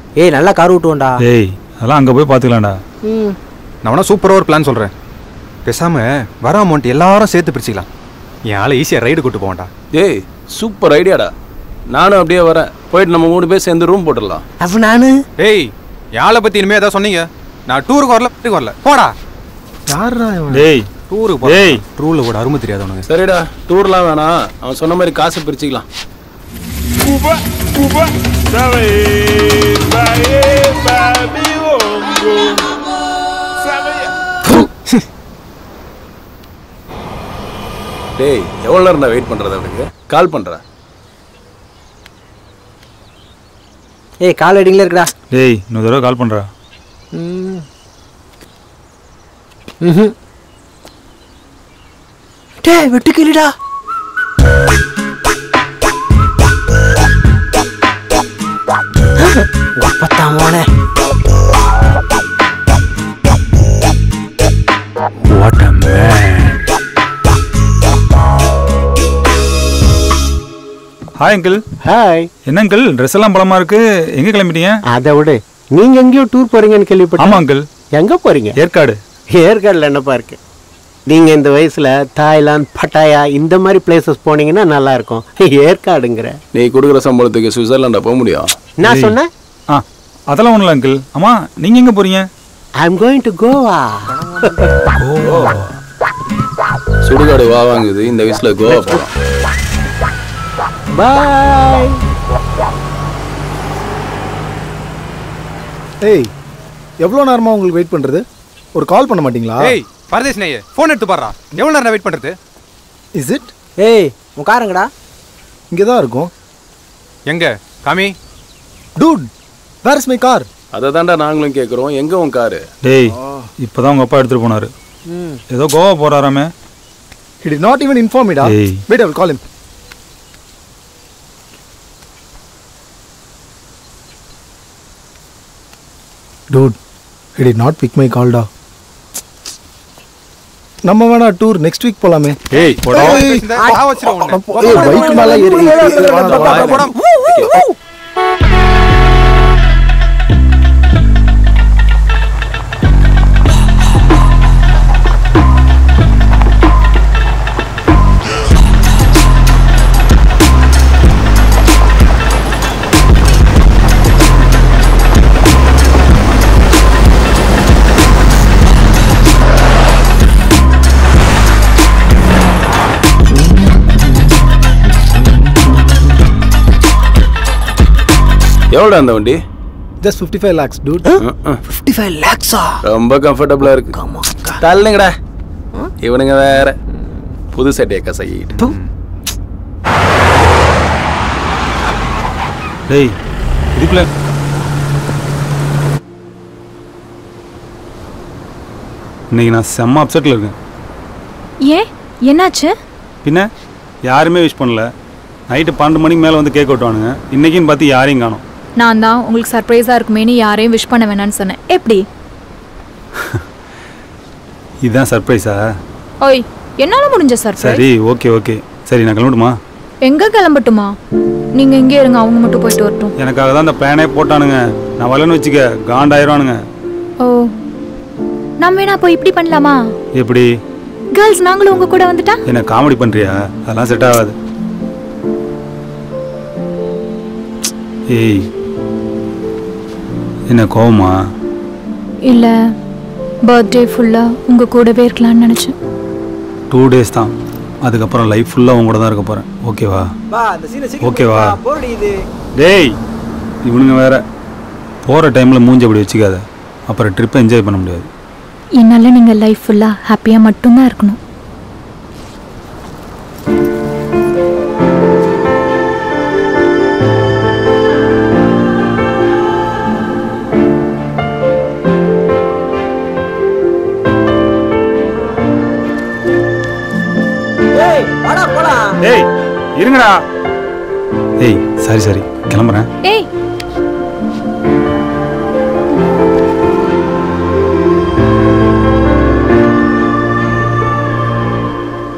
ஏய் நல்லா கார் ஓட்டுவோம்டா ஏய் அதெல்லாம் அங்கே போய் பார்த்துக்கலாம்டா ம் நான் வேணா சூப்பராக ஒரு பிளான் சொல்கிறேன் பேசாம வர அமௌண்ட் எல்லாரும் சேர்த்து பிரிச்சுக்கலாம் என் ஆளை ஈஸியாக ரைடு கூட்டு போவான்டா ஏய் சூப்பர் ஐடியாடா நானும் அப்படியே வரேன் போயிட்டு நம்ம மூணு பேர் சேர்ந்து ரூம் போட்டுடலாம் அப்ப நானு ஏய் என் ஆளை பற்றி இனிமேல் ஏதாவது சொன்னீங்க நான் டூருக்கு வரல வீட்டுக்கு வரல போடா யாரா டேய் டூருக்கு ஏய். போய் ரூலில் கூட அருமை தெரியாதவனுங்க சரிடா டூர்லாம் வேணாம் அவன் சொன்ன மாதிரி காசு பிரிச்சுக்கலாம் டேய் எவ்வளோ நேரம் நான் வெயிட் பண்ணுறது அவனுக்கு கால் பண்ணுறேன் ஏய் கால் அடிங்களே இருக்குடா டேய் இன்னொரு தடவை கால் பண்ணுறா ம் ம்ஹும். டேய் வெட்டு கிளிடா பத்தாமோனே what a man hi uncle hi என்ன அங்கிள் ட்ரெஸ் எல்லாம் பலமா இருக்கு எங்க கிளம்பிட்டீங்க அதை விடு நீங்க எங்கேயோ டூர் போறீங்கன்னு ஆமா கேள்விப்பட்டேன் அங்கிள் எங்க போறீங்க ஏற்காடு ஏற்காடுல என்னப்பா இருக்கு நீங்க இந்த வயசுல தாய்லாந்து பட்டாயா இந்த மாதிரி பிளேசஸ் போனீங்கன்னா நல்லா இருக்கும் ஏற்காடுங்கிற நீ கொடுக்குற சம்பளத்துக்கு சுவிட்சர்லாண்டா போக முடியும் நான் ஏய். சொன்னேன் ஆ அதெல்லாம் ஒன்றும் இல்லை அங்கிள் ஆமா நீங்க எங்க போறீங்க I am going to Goa சுடுகாடு வா வாங்குது இந்த வயசுல கோவா போகலாம் பாய் ஏய் எவ்வளோ நேரமா உங்களுக்கு வெயிட் பண்றது ஒரு கால் பண்ண மாட்டீங்களா ஏய் பரதேஷ் நெய்யே ஃபோன் எடுத்து பாடுறா எவ்வளோ நேரம் வெயிட் பண்ணுறது இஸ் இட் ஏய் உன் காருங்கடா இங்கே தான் இருக்கும் எங்க காமி dude where is my car அதை தாண்டா நாங்களும் கேட்குறோம் எங்க உன் காரு டேய் இப்பதான் உங்க அப்பா எடுத்துட்டு போனாரு ஏதோ கோவா போறாராமே it is not even inform இடா ஏய். Wait I call him dude it it not pick my call டா நம்ம வேணா டூர் நெக்ஸ்ட் வீக் போலாமே ஏய் போடா ஏய், இந்த வா வச்சிருவோம் உன்னை. ஏய், bike மேல ஏறி- ஏறி- ஏறி- வேணாம்டா, போடா, வேணாம்டா. போடா. எவ்வளோடா அந்த வண்டி just fifty five lakhs dude fifty five லேக்ஸா ரொம்ப கம்ஃபர்டபுளா இருக்கு தள்ளுங்கடா இவனுங்க வேற புது சட்டையை கசைக்கிட்டு டேய் இதுக்குள்ள இன்னைக்கு நான் செம்ம அப்செட்டில் இருக்கேன் ஏன் என்னாச்சு பின்ன யாருமே விஷ் பண்ணல நைட்டு பன்னெண்டு மணிக்கு மேலே வந்து கேக் வெட்டுவானுங்க இன்னைக்குன்னு பார்த்து யாரையும் காணோம் நான் தான் உங்களுக்கு சர்ப்ரைஸாக இருக்குமேனு யாரையும் விஷ் பண்ண வேணாம்னு சொன்னேன் எப்படி இதுதான் சர்ப்ரைஸா ஓய் என்னால் முடிஞ்ச சர்ப்ரைஸ் சரி ஓகே ஓகே சரி நான் கிளம்பட்டுமா எங்க கிளம்பட்டுமா நீங்க இங்கே இருங்க அவங்க மட்டும் போயிட்டு வரட்டும் எனக்காக தான் இந்த பிளானே போட்டானுங்க நான் வரலன்னு வச்சுக்க காண்டாயிருவானுங்க ஓ நம்ம வேணா போய் இப்படி பண்ணலாமா எப்படி கேர்ள்ஸ் நாங்களும் உங்க கூட வந்துட்டா என்ன காமெடி பண்ணுறியா அதெல்லாம் செட் ஆகாது ஏய் என்ன கோவமா இல்ல பர்த்டே ஃபுல்லா உங்க கூடவே இருக்கலாம்னு நினைச்சேன் டூ டேஸ் தான் அதுக்கப்புறம் லைஃப் ஃபுல்லாக உங்க கூட தான் இருக்க போகிறேன் ஓகேவா வா அந்த சீனை ஓகேவா? போடி இது டேய் இவனுங்க வேற போகிற டைமில் மூஞ்சி அப்படி வச்சுக்காத அப்புறம் ட்ரிப்பை என்ஜாய் பண்ண முடியாது என்னால நீங்க லைஃப் ஃபுல்லா ஹாப்பியா மட்டும்தான் இருக்கணும் ஏய் வாடா போலாம் டேய் இருங்கடா ஏய் சரி சரி கிளம்புறேன் ஏய்